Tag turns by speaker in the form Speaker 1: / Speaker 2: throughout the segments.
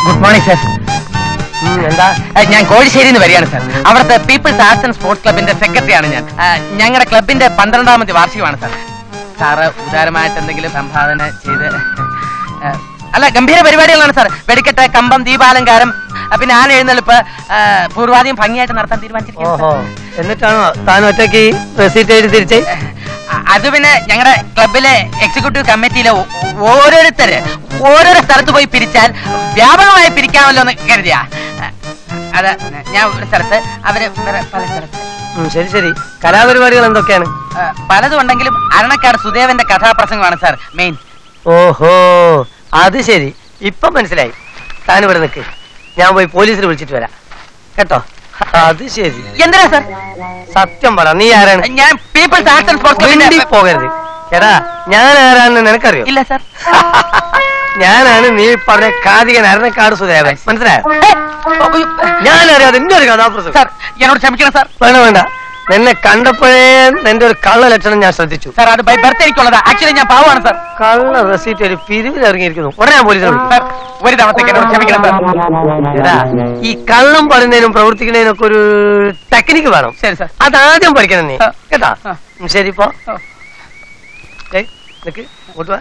Speaker 1: Good morning sir
Speaker 2: എന്താ
Speaker 1: ഞാൻ കോഴിശ്ശേരിയിൽ നിന്ന് വരികയാണ് സർ അവിടുത്തെ പീപ്പിൾസ് ആർട്സ് ആൻഡ് സ്പോർട്സ് ക്ലബിന്റെ സെക്രട്ടറിയാണ് ഞാൻ ആ, ഞങ്ങളുടെ ക്ലബിന്റെ പന്ത്രണ്ടാമത്തെ വാർഷികമാണ് സർ സാറ് ഉദാരമായിട്ട് എന്തെങ്കിലും സംഭാവന ചെയ്ത് ആ, അല്ല ഗംഭീര പരിപാടികളാണ് സാർ വെടിക്കെട്ട് കമ്പം ദീപാലങ്കാരം ആ, പിന്നെ ആന എഴുന്നള്ളിപ്പ് ആ, പൂർവാധികം ഭംഗിയായിട്ട് നടത്താൻ തീരുമാനിച്ചിരിക്കുന്നു
Speaker 2: ഓഹോ എന്നിട്ടാണോ താൻ ഒറ്റയ്ക്ക് റെസീറ്റ് എഴുതി തിരിച്ചേ
Speaker 1: അ- അത് പിന്നെ ഞങ്ങളുടെ ക്ലബിലെ എക്സിക്യൂട്ടീവ് കമ്മിറ്റിയിലെ ഓ- ഓരോരുത്തര് ഓരോരോ സ്ഥലത്ത് പോയി പിരിച്ചാൽ വ്യാപകമായി പിരിക്കാമല്ലോ എന്ന് കരുതിയാ അത് ഞാൻ ഒരു സ്ഥലത്ത് അവര് വേറെ പല സ്ഥലത്ത്
Speaker 2: ഉം, ശരി ശരി കലാപരിപാടികൾ എന്തൊക്കെയാണ്
Speaker 1: ആ, പലതും ഉണ്ടെങ്കിലും അരണക്കാട് സുദേവന്റെ കഥാപ്രസംഗമാണ് സാർ മെയിൻ
Speaker 2: ഓഹോ അത് ശരി ഇപ്പൊ മനസ്സിലായി താൻ ഇവിടെ നിൽക്ക് ഞാൻ പോയി പോലീസിൽ വിളിച്ചിട്ട് വരാം കേട്ടോ അത് ശരി
Speaker 1: എന്തിനാ സാർ
Speaker 2: സത്യം പറ നീ ആരാണ്
Speaker 1: ഞാൻ പീപ്പിൾസ് ആർട്സ് ആൻഡ് സ്പോർട്സ്
Speaker 2: മിണ്ടി
Speaker 1: ക്ലബിന്റെ
Speaker 2: പോകരുത് എടാ ഞാൻ ആരാണെന്ന് നിനക്കറിയോ
Speaker 1: ഇല്ല സാർ
Speaker 2: ഞാനാണ് നീ പറഞ്ഞ കാതികൻ അരണക്കാട് സുദേവൻ മനസ്സിലായോ ഞാൻ അറിയാതെ എന്റെ ഒരു കഥാപ്രസംഗം
Speaker 1: സാർ എന്നോട് ക്ഷമിക്കണം സാർ
Speaker 2: വേണ്ട വേണ്ട നിന്നെ കണ്ടപ്പോഴേ നിന്റെ ഒരു കള്ള ലക്ഷണം ഞാൻ ശ്രദ്ധിച്ചു
Speaker 1: സാർ അത് ബൈ ബർത്ത് എനിക്കുള്ളതാ ആക്ച്വലി ഞാൻ പാവമാണ് സാർ
Speaker 2: കള്ള റെസീറ്റ് ഒരു പിരിവിൽ ഇറങ്ങിയിരിക്കുന്നു ഉടനെ ഞാൻ പോലീസിനെ വിളിക്കും
Speaker 1: സാർ ഒരു തവണത്തേക്ക് എന്നോട് ക്ഷമിക്കണം സാർ
Speaker 2: എടാ, ഈ കള്ളം പറയുന്നതിനും പ്രവർത്തിക്കുന്നതിനും ഒക്കെ ഒരു ടെക്നിക്ക് വേണം
Speaker 1: ശരി സാർ
Speaker 2: അതാദ്യം പഠിക്കണം നീ
Speaker 1: ആ.
Speaker 2: കേട്ടാ
Speaker 1: ആ.
Speaker 2: ഉം, ശരി ഇപ്പൊ
Speaker 1: ആ.
Speaker 2: ഏയ്, നിക്ക്, ഇങ്ങോട്ട് വാ.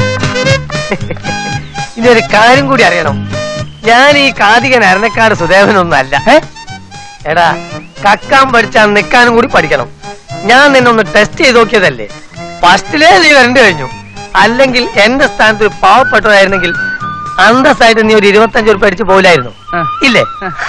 Speaker 2: ഇനി ഒരു കാര്യം കൂടി അറിയണം ഞാൻ ഈ കാതികൻ അരണക്കാട് സുദേവനൊന്നും അല്ല എടാ കക്കാൻ പഠിച്ചാൽ നിൽക്കാനും കൂടി പഠിക്കണം ഞാൻ നിന്നെ ഒന്ന് ടെസ്റ്റ് ചെയ്ത് നോക്കിയതല്ലേ ഫസ്റ്റിലേ നീ വരണ്ടു കഴിഞ്ഞു അല്ലെങ്കിൽ എന്റെ സ്ഥാനത്ത് ഒരു പാവപ്പെട്ടതായിരുന്നെങ്കിൽ അന്തസ്സായിട്ട് നീ ഒരു ഇരുപത്തഞ്ച് ഉറുപ്പ് അടിച്ച് പോലായിരുന്നു
Speaker 1: ആ.
Speaker 2: ഇല്ലേ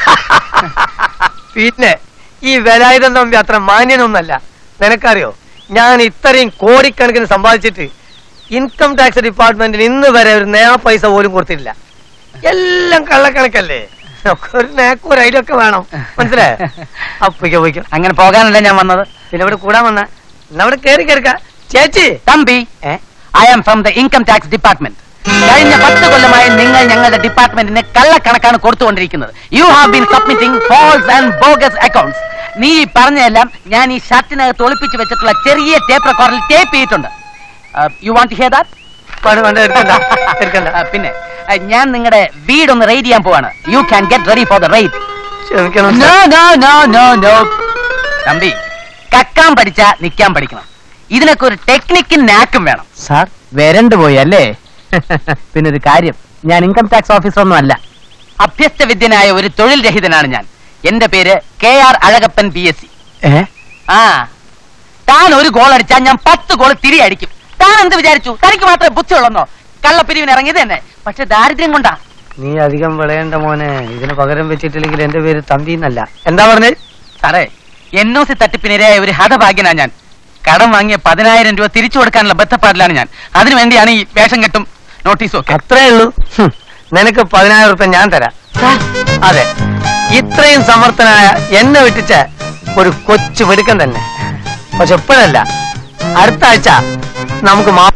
Speaker 2: പിന്നെ ഈ വേലായുധം തമ്പി അത്ര മാന്യനൊന്നല്ല നിനക്കറിയോ ഞാൻ ഇത്രയും കോടിക്കണക്കിന് സമ്പാദിച്ചിട്ട് ഇൻകം ടാക്സ് ഡിപ്പാർട്ട്മെന്റിന് ഇന്ന് വരെ ഒരു നയാ പൈസ പോലും കൊടുത്തിട്ടില്ല എല്ലാം കള്ളക്കണക്കല്ലേ ഒക്കെ ഒരു നേക്കും ഒരു ഐഡിയ ഒക്കെ വേണം മനസ്സിലായോ അപ്പൊയ്ക്കോ പോയിക്കോ
Speaker 1: അങ്ങനെ പോകാനല്ല ഞാൻ വന്നത്
Speaker 2: പിന്നെ ഇവിടെ കൂടാൻ വന്ന എന്നാ അവിടെ കേറി കേറിക്ക ചേച്ചി
Speaker 1: തമ്പി
Speaker 2: ഏ
Speaker 1: I am from the income tax department കഴിഞ്ഞ പത്ത് കൊല്ലമായി നിങ്ങൾ ഞങ്ങളുടെ ഡിപ്പാർട്ട്മെന്റിന് കള്ളക്കണക്കാണ് കൊടുത്തുകൊണ്ടിരിക്കുന്നത് you have been submitting false and bogus accounts നീ ഈ പറഞ്ഞതെല്ലാം ഞാൻ ഈ ഷർട്ടിനകത്ത് ഒളിപ്പിച്ച് വെച്ചിട്ടുള്ള ചെറിയ ടേപ്പ് റെക്കോർഡിൽ ടേപ്പ് ചെയ്തിട്ടുണ്ട് യു വാണ്ട് ഹിയർ ദാറ്റ്
Speaker 2: വേണ്ട വേണ്ട എടുക്കണ്ട എടുക്കണ്ട
Speaker 1: പിന്നെ ആ, ഞാൻ നിങ്ങളുടെ വീടൊന്ന് റെയ്ഡ് ചെയ്യാൻ പോവാണ് you can get ready for the raid
Speaker 2: ക്ഷമിക്കണം
Speaker 1: no no no no no തമ്പി കക്കാൻ പഠിച്ചാ നിക്കാൻ പഠിക്കണം ഇതിനൊക്കെ ഒരു ടെക്നിക്കും നാക്കും വേണം സാർ വരണ്ടു പോയി അല്ലേ പിന്നെ ഒരു കാര്യം ഞാൻ ഇൻകം ടാക്സ് ഓഫീസർ ഒന്നും അല്ല അഭ്യസ്ത വിദ്യനായ ഒരു തൊഴിൽ രഹിതനാണ് ഞാൻ എന്റെ പേര് K R Azhagappan P S C ആ താൻ ഒരു ഗോൾ അടിച്ചാൽ ഞാൻ പത്ത് ഗോൾ തിരി അടിക്കും താൻ എന്ത് വിചാരിച്ചു തനിക്ക് മാത്രമേ ബുദ്ധിയുള്ളെന്നോ കള്ളപ്പിരിവിന് ഇറങ്ങിയത് തന്നെ പക്ഷെ ദാരിദ്ര്യം കൊണ്ടാ
Speaker 2: നീ അധികം വിളയേണ്ട മോനെ ഇതിന് പകരം വെച്ചിട്ടില്ലെങ്കിൽ എന്റെ പേര് തമ്പി എന്നല്ല എന്താ പറഞ്ഞേ
Speaker 1: സാറേ എൻ ഒ സി തട്ടിപ്പിനിരയായ ഒരു ഹതഭാഗ്യനാ ഞാൻ കടം വാങ്ങിയ പതിനായിരം രൂപ തിരിച്ചു കൊടുക്കാനുള്ള ബന്ധപ്പാടിലാണ് ഞാൻ അതിനുവേണ്ടിയാണ് ഈ വേഷം കെട്ടും നോട്ടീസും ഒക്കെ
Speaker 2: അത്രേ ഉള്ളൂ ഹും, നിനക്ക് പതിനായിരം റുപ്യ ഞാൻ തരാം അതെ ഇത്രയും സമർത്ഥനായ എന്നെ വിട്ടിച്ച ഒരു കൊച്ചു വെടുക്കൻ തന്നെ പക്ഷെ എപ്പോഴല്ല അടുത്ത ആഴ്ച നമുക്ക് മാ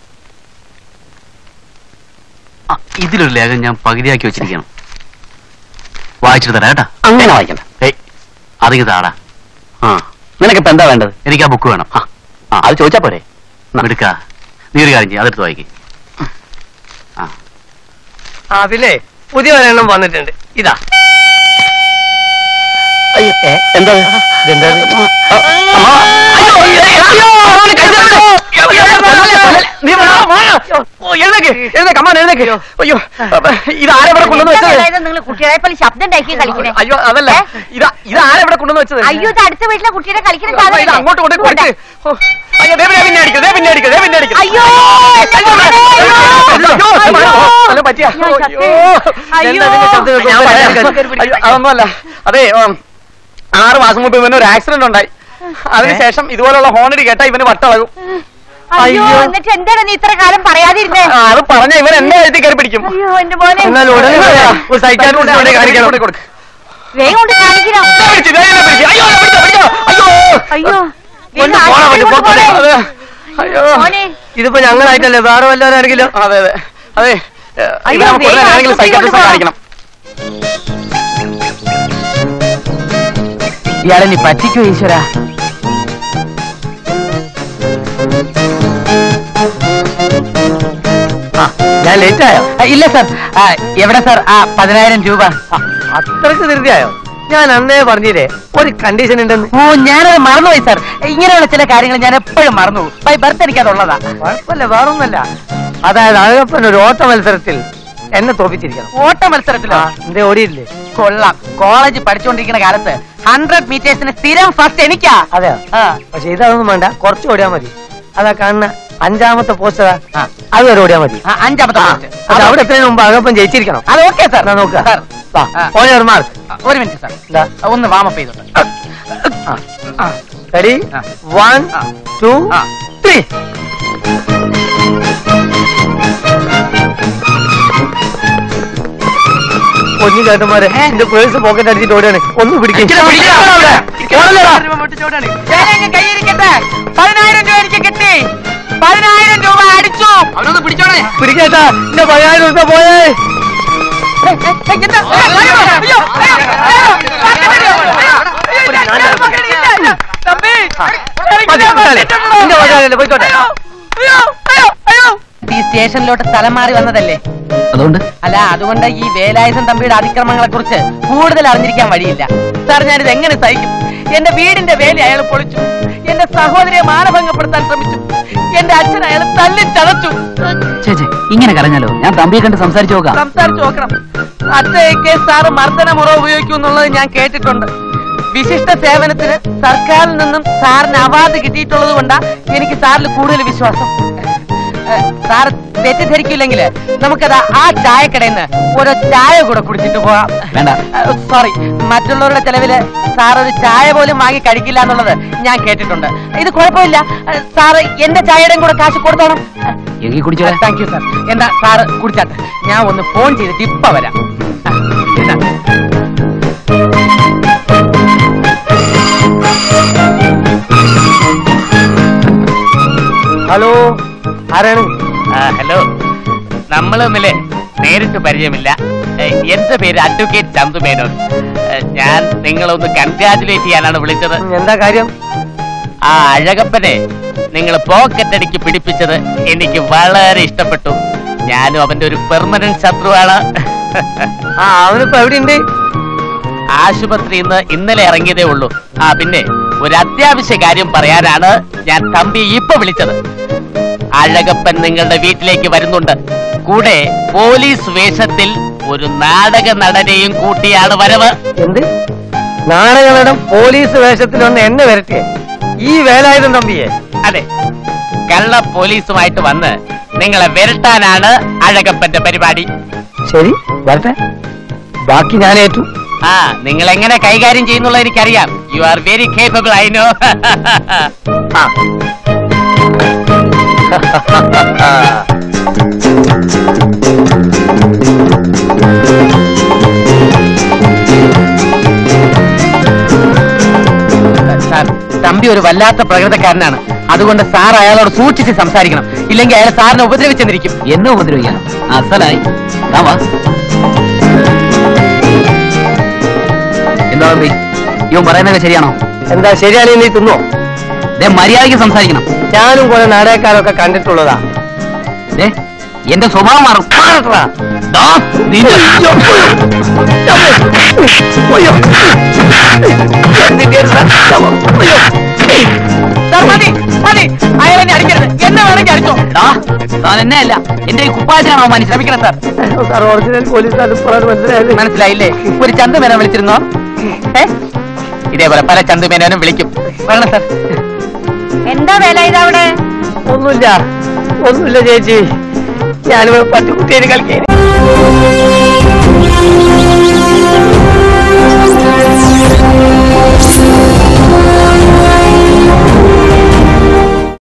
Speaker 3: ആ, ഇതിലൊരു ലേഖനം ഞാൻ പകുതിയാക്കി വെച്ചിരിക്കണം വായിച്ചിട്ട് തരാം കേട്ടാ
Speaker 1: അങ്ങനെ വായിക്കണ്ട
Speaker 3: ഏയ് അധികം താടാ ആ
Speaker 1: നിനക്കിപ്പോ എന്താ വേണ്ടത്
Speaker 3: എനിക്ക് ആ ബുക്ക് വേണം ആ
Speaker 1: ആ അത് ചോദിച്ചാ പോരെ
Speaker 3: എടുക്ക നീ ഒരു കാര്യം ചെയ്യ് അതെടുത്ത് വായിക്ക് ആ
Speaker 2: ആ പിന്നെ പുതിയ ഒരെണ്ണം വന്നിട്ടുണ്ട് ഇതാ അയ്യോ ഏ,
Speaker 1: എന്താ
Speaker 2: ഇതെന്താ ഇത്?
Speaker 1: ഇതാരെവിടെ കൊണ്ടുവന്ന് വെച്ചത്
Speaker 4: നിങ്ങൾ കുട്ടികളെ പോലെ ശബ്ദം ഉണ്ടാക്കി കളിക്കണേ
Speaker 1: അയ്യോ അതല്ല ഇതാ ഇതാരെവിടെ കൊണ്ടുവന്ന് വെച്ചത്
Speaker 4: അയ്യോ ഇത് അടുത്ത വീട്ടിലെ കുട്ടിയുടെ കളിക്കുന്ന
Speaker 1: അമ്മ, ഇത്
Speaker 4: സാധനം
Speaker 1: അങ്ങോട്ട് കൊണ്ട് കൊടുക്ക് ഓ, അയ്യോ ദേ പിന്നെ പിന്നെ അടിക്കും ദേ പിന്നെ അടിക്കും ദേ പിന്നെ അടിക്കും
Speaker 4: അയ്യോ,
Speaker 1: അയ്യോ,
Speaker 4: അയ്യോ,
Speaker 1: അയ്യോ,
Speaker 4: അയ്യോ.
Speaker 1: വല്ലതും പറ്റിയാ?
Speaker 4: ഞാൻ ചത്തേ.
Speaker 1: അയ്യോ.
Speaker 4: അയ്യോ.
Speaker 2: എന്താ ഇതിന്റെ ശബ്ദം കേൾക്കുന്നത്?
Speaker 1: ഞാൻ പറയാം. അയ്യോ, അതൊന്നുമല്ല അതെ ഉം, ആറ് മാസം മുമ്പ് ഇവന് ഒരു ആക്സിഡന്റ് ഉണ്ടായി അതിനുശേഷം ഇതുപോലുള്ള ഹോണടി കേട്ടാ ഇവന് വട്ടളകും
Speaker 4: അയ്യോ
Speaker 1: അയ്യോ.
Speaker 4: എന്നിട്ട് എന്താണ് നീ ഇത്ര കാലം പറയാതിരുന്നേ
Speaker 1: ആ, അത് പറഞ്ഞ ഇവൻ എന്നെ എഴുതി കയറി പിടിക്കും
Speaker 4: അയ്യോ എന്റെ മോനെ
Speaker 2: എന്നാൽ ഉടനെ വരാം. ഒരു സൈക്കാട്രിസ്റ്റിനെ കൊണ്ട് കാണിക്കണം.
Speaker 1: കൊടുക്ക്, കൊടുക്ക്.
Speaker 4: വേഗം കൊണ്ട് കാണിക്കണം
Speaker 1: ദേ പിടിച്ച്, ദേ ഇതിനെ പിടിച്ച്. അയ്യോ, ദേ പിടിച്ചോ, പിടിച്ചോ. അയ്യോ.
Speaker 4: അയ്യോ
Speaker 2: കൊണ്ട്
Speaker 4: വേഗം
Speaker 2: പോണം,
Speaker 4: ആശുപത്രിയിൽ
Speaker 2: കൊണ്ട്
Speaker 4: കൊണ്ട്
Speaker 2: പോണം.
Speaker 4: പോണേ.
Speaker 1: അത്, അയ്യോ
Speaker 4: മോനെ
Speaker 2: ഇതിപ്പോ ഞങ്ങളായിട്ടല്ലേ വേറെ വല്ലവരാണെങ്കിലോ
Speaker 1: അതെ അതെ അതെ
Speaker 4: അയ്യോ,
Speaker 1: ഇവനെ നമുക്ക്
Speaker 4: വേഗം
Speaker 1: ഉടനെ ആരെങ്കിലും
Speaker 4: ആശുപത്രിയിൽ
Speaker 1: സൈക്കാട്രിസ്റ്റിനെ
Speaker 4: കൊണ്ടുപോണം.
Speaker 1: കാണിക്കണം ഇയാളെ നീ പറ്റിക്കോ ഈശ്വര
Speaker 2: ആ ഞാൻ ലേറ്റ് ആയോ
Speaker 1: ആ, ഇല്ല സാർ ആ, എവിടെ സാർ ആ പതിനായിരം രൂപ
Speaker 2: ആ, അത്രയ്ക്ക് ധൃതിയായോ ഞാൻ അന്നേ പറഞ്ഞില്ലേ ഒരു കണ്ടീഷൻ ഉണ്ടെന്ന്
Speaker 1: ഓ ഞാനത് മറന്നുപോയി സാർ ഇങ്ങനെയുള്ള ചില കാര്യങ്ങൾ ഞാൻ എപ്പോഴും മറന്നു ബൈ ബർത്ത് എനിക്കതുള്ളതാ
Speaker 2: കുഴപ്പമില്ല വേറൊന്നല്ല അതായത് അഴകപ്പൻ ഒരു ഓട്ട മത്സരത്തിൽ എന്നെ തോപ്പിച്ചിരിക്കണം
Speaker 1: ഓട്ട മത്സരത്തിലോ
Speaker 2: ആ, എന്തേ ഓടിയില്ലേ
Speaker 1: കൊള്ളാം കോളേജ് പഠിച്ചുകൊണ്ടിരിക്കുന്ന കാലത്ത് ഹൺഡ്രഡ് മീറ്റേഴ്സിന് സ്ഥിരം ഫസ്റ്റ് എനിക്കാ
Speaker 2: അതെയോ
Speaker 1: ആ.
Speaker 2: പക്ഷെ ഇതൊന്നും വേണ്ട കുറച്ച് ഓടിയാ മതി അതാ കാണുന്ന അഞ്ചാമത്തെ പോസ്റ്റ്
Speaker 1: ആ.
Speaker 2: അത് വരെ ഓടിയാ മതി
Speaker 1: ആ, അഞ്ചാമത്തെ
Speaker 2: ആ,
Speaker 1: പോസ്റ്റ്
Speaker 2: പക്ഷെ അവിടെ എത്രയും മുമ്പ് അഴകപ്പൻ ജയിച്ചിരിക്കണം
Speaker 1: അത് ഓക്കെ സാർ
Speaker 2: എന്നാ നോക്കുക
Speaker 1: സാർ ആ.
Speaker 2: ഓനർ മാർക്ക്
Speaker 1: ആ, ഒരു മിനിറ്റ് സാർ
Speaker 2: ഇതാ.
Speaker 1: ഒന്ന് വാമപ്പ് ചെയ്തോട്ടെ ആ.
Speaker 2: റെഡി
Speaker 1: ആ.
Speaker 2: വൺ
Speaker 1: ആ.
Speaker 2: ടു
Speaker 1: ആ.
Speaker 2: ത്രീ പൊന്നു ചേട്ടന്മാരെ എന്റെ പേഴ്സ് പോക്കറ്റ് അടിച്ചിട്ട് ഓടിയാണ് ഒന്ന് പിടിക്കും
Speaker 1: ഞാനങ്ങ് കൈയിരിക്കട്ടെ പതിനായിരം രൂപ എനിക്ക് കിട്ടി പതിനായിരം രൂപ അടിച്ചു
Speaker 3: അവനൊന്ന് പിടിച്ചോണേ
Speaker 2: പിടിക്കേട്ടാ എന്റെ പതിനായിരം രൂപ പോയേ
Speaker 1: ഏ, ഏ, ഏ, എന്താ? ഏ, അയ്യോ, അയ്യോ, അയ്യോ, അയ്യോ, പറഞ്ഞിട്ടില്ല. അയ്യോ, അയ്യോ, ഞാൻ- ഞാൻ പകടിയില്ല. തമ്പി, എനിക്ക്
Speaker 2: മതി,
Speaker 1: ഞാൻ
Speaker 2: മതി.
Speaker 1: പറ്റിയിട്ടുള്ളൂ.
Speaker 2: എന്റെ പതിനായിരം പോയിക്കോട്ടെ
Speaker 1: അയ്യോ, അയ്യോ, അയ്യോ, അയ്യോ. ഈ സ്റ്റേഷനിലോട്ട് സ്ഥലം മാറി വന്നതല്ലേ
Speaker 3: അതുകൊണ്ട്
Speaker 1: അല്ല അതുകൊണ്ട് ഈ വേലായുധൻ തമ്പിയുടെ അതിക്രമങ്ങളെ കുറിച്ച് കൂടുതൽ അറിഞ്ഞിരിക്കാൻ വഴിയില്ല സാർ ഞാനിത് എങ്ങനെ സഹിക്കും എന്റെ വീടിന്റെ വേലി അയാൾ പൊളിച്ചു എന്റെ സഹോദരിയെ മാനഭംഗപ്പെടുത്താൻ ശ്രമിച്ചു എന്റെ അച്ഛൻ അയാൾ തല്ലി ചതച്ചു
Speaker 3: ചേച്ചേ ഇങ്ങനെ കരഞ്ഞാലോ ഞാൻ തമ്പിയെ കണ്ട് സംസാരിച്ചു നോക്കാം
Speaker 1: സംസാരിച്ചു നോക്കണം അച്ഛയ്ക്ക് സാറ് മർദ്ദന മുറ ഉപയോഗിക്കും എന്നുള്ളത് ഞാൻ കേട്ടിട്ടുണ്ട് വിശിഷ്ട സേവനത്തിന് സർക്കാരിൽ നിന്നും സാറിന് അവാർഡ് കിട്ടിയിട്ടുള്ളത് കൊണ്ടാ എനിക്ക് സാറിൽ കൂടുതൽ വിശ്വാസം ഏഹ്, സാർ തെറ്റിദ്ധരിക്കില്ലെങ്കിൽ നമുക്കത് ആ ചായക്കടയിൽ നിന്ന് ഒരു ചായ കൂടെ കുടിച്ചിട്ട് പോകാം
Speaker 3: വേണ്ട.
Speaker 1: സോറി മറ്റുള്ളവരുടെ ചെലവില് സാർ ഒരു ചായ പോലും വാങ്ങി കഴിക്കില്ല എന്നുള്ളത് ഞാൻ കേട്ടിട്ടുണ്ട് ഇത് കുഴപ്പമില്ല ഏഹ്, സാറ് എന്റെ ചായയുടെയും കൂടെ കാശ് കൊടുത്തോണം
Speaker 3: എങ്കിൽ കുടിച്ചോ
Speaker 1: താങ്ക് യു സാർ എന്താ സാറ് കുടിച്ചാട്ടെ ഞാൻ ഒന്ന് ഫോൺ ചെയ്തിട്ട് ഇപ്പ വരാം ആ, ഇതാ.
Speaker 2: ഹലോ ആരാണ്
Speaker 1: ഹലോ നമ്മൾ തമ്മില് നേരിട്ട് പരിചയമില്ല ഏഹ്, എന്റെ പേര് അഡ്വക്കേറ്റ് ചന്തു മേനോൻ ഏഹ്, ഞാൻ നിങ്ങളൊന്ന് കൺഗ്രാറ്റുലേറ്റ് ചെയ്യാനാണ് വിളിച്ചത്
Speaker 2: ഉം, എന്താ കാര്യം
Speaker 1: ആ അഴകപ്പനെ നിങ്ങൾ പോക്കറ്റ് അടിക്ക് പിടിപ്പിച്ചത് എനിക്ക് വളരെ ഇഷ്ടപ്പെട്ടു ഞാനും അവന്റെ ഒരു പെർമനന്റ് ശത്രുവാണ്
Speaker 2: ആ അവനിപ്പോ എവിടെയുണ്ട്
Speaker 1: ആശുപത്രിയിൽ നിന്ന് ഇന്നലെ ഇറങ്ങിയതേ ഉള്ളൂ ആ പിന്നെ ഒരു അത്യാവശ്യ കാര്യം പറയാനാണ് ഞാൻ തമ്പി ഇപ്പൊ വിളിച്ചത് അഴകപ്പൻ നിങ്ങളുടെ വീട്ടിലേക്ക് വരുന്നുണ്ട് കൂടെ പോലീസ് വേഷത്തിൽ ഒരു നാടക നടനെയും കൂട്ടിയാണ് വരവ്
Speaker 2: എന്ത് നാടകനടം പോലീസ് വേഷത്തിൽ വന്ന് എന്നെ വരട്ടെ ഈ വേലായുധം തമ്പിയെ
Speaker 1: അതെ കള്ള പോലീസുമായിട്ട് വന്ന് നിങ്ങളെ വിരട്ടാനാണ് അഴകപ്പന്റെ പരിപാടി
Speaker 2: ശരി വരട്ടെ ബാക്കി ഞാൻ ഏറ്റു
Speaker 1: ആ നിങ്ങൾ എങ്ങനെ കൈകാര്യം ചെയ്യുന്നുള്ള എനിക്കറിയാം you are very capable I know
Speaker 2: ah
Speaker 1: sir തമ്പി ഒരു വല്ലാത്ത പ്രകൃതക്കാരനാണ് അതുകൊണ്ട് സാർ അയാളോട് സൂക്ഷിച്ച് സംസാരിക്കണം ഇല്ലെങ്കിൽ അയാൾ സാറിനെ ഉപദ്രവിച്ചെന്നിരിക്കും
Speaker 3: എന്നെ ഉപദ്രവിക്കണം അസലായി ദാ വാ എന്താ തമ്പി ഇവൻ പറയുന്നതൊക്കെ ശരിയാണോ
Speaker 2: എന്താ ശരിയാണെങ്കിൽ നീ തിന്നോ
Speaker 3: ദേ മര്യാദയ്ക്ക് സംസാരിക്കണം
Speaker 2: ഞാനും കുറെ നാടകക്കാരൊക്കെ കണ്ടിട്ടുള്ളതാ
Speaker 3: ദേ എന്റെ സ്വഭാവം മാറും
Speaker 2: മാറട്ടെടാ.
Speaker 3: ദാ, നിന്റെ-
Speaker 2: അയ്യോ. എന്നിട്ട് എന്താ? അയ്യോ.
Speaker 1: സാർ മതി മതി അയാൾ എന്നെ അടിക്കരുത് എന്നെ വേണമെങ്കിൽ അടിച്ചോ
Speaker 3: എടാ, താൻ എന്നെ അല്ല എന്റെ ഈ കുപ്പായത്തിനാണോ അവമാനിച്ചത്
Speaker 1: ക്ഷമിക്കണം സാർ
Speaker 2: സാർ ഒറിജിനൽ പോലീസ് ഇപ്പോഴാണ് മനസ്സിലായത്
Speaker 1: മനസ്സിലായില്ലേ ഒരു ചന്തുമേനെ വിളിച്ചിരുന്നോ ഏ ഇതേപോലെ പല ചന്തുമേനും വിളിക്കും വരണം സാർ
Speaker 4: എന്താ വേല ഇതവിടെ
Speaker 2: ഒന്നുമില്ല ഒന്നുമില്ല ചേച്ചി ഞാനിവിടെ പട്ടിക്കുട്ടിയെ കളിക്കാൻ